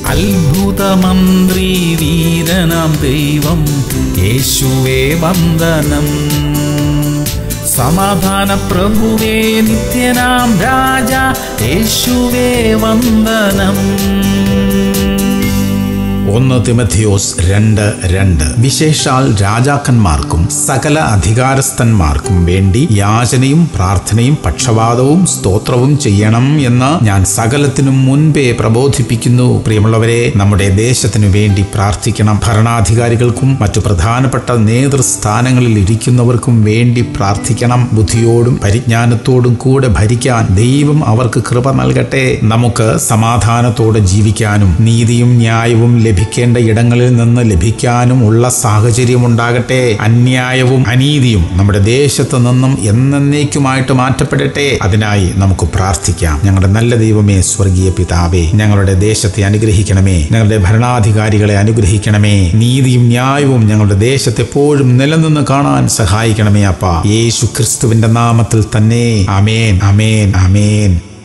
അത്ഭുതമന്ത്രി വീരനാം ദൈവം യേശുവേ വന്ദനം സമാധാന പ്രഭുവേ നിത്യനാം രാജ യേശുവേ വന്ദനം ഒന്ന് തിമഥിയോസ് രണ്ട് രണ്ട് വിശേഷാൽ രാജാക്കന്മാർക്കും സകല അധികാരസ്ഥന്മാർക്കും വേണ്ടി യാചനയും പ്രാർത്ഥനയും പക്ഷപാതവും സ്തോത്രവും ചെയ്യണം എന്ന് ഞാൻ സകലത്തിനും മുൻപേ പ്രബോധിപ്പിക്കുന്നു പ്രിയമുള്ളവരെ നമ്മുടെ ദേശത്തിനു വേണ്ടി പ്രാർത്ഥിക്കണം ഭരണാധികാരികൾക്കും മറ്റു പ്രധാനപ്പെട്ട നേതൃസ്ഥാനങ്ങളിൽ ഇരിക്കുന്നവർക്കും വേണ്ടി പ്രാർത്ഥിക്കണം ബുദ്ധിയോടും പരിജ്ഞാനത്തോടും കൂടെ ഭരിക്കാൻ ദൈവം അവർക്ക് കൃപ നൽകട്ടെ നമുക്ക് സമാധാനത്തോടെ ജീവിക്കാനും നീതിയും ന്യായവും ലഭിക്കേണ്ട ഇടങ്ങളിൽ നിന്ന് ലഭിക്കാനും ഉള്ള സാഹചര്യം ഉണ്ടാകട്ടെ അന്യായവും അനീതിയും നമ്മുടെ ദേശത്ത് നിന്നും എന്നേക്കുമായിട്ട് മാറ്റപ്പെടട്ടെ അതിനായി നമുക്ക് പ്രാർത്ഥിക്കാം ഞങ്ങളുടെ നല്ല ദൈവമേ സ്വർഗീയ പിതാവേ ഞങ്ങളുടെ ദേശത്തെ അനുഗ്രഹിക്കണമേ ഞങ്ങളുടെ ഭരണാധികാരികളെ അനുഗ്രഹിക്കണമേ നീതിയും ന്യായവും ഞങ്ങളുടെ ദേശത്ത് എപ്പോഴും നിലനിന്ന് കാണാൻ സഹായിക്കണമേ അപ്പ യേശു ക്രിസ്തുവിന്റെ നാമത്തിൽ തന്നെ അമേൻ അമേൻ അമേൻ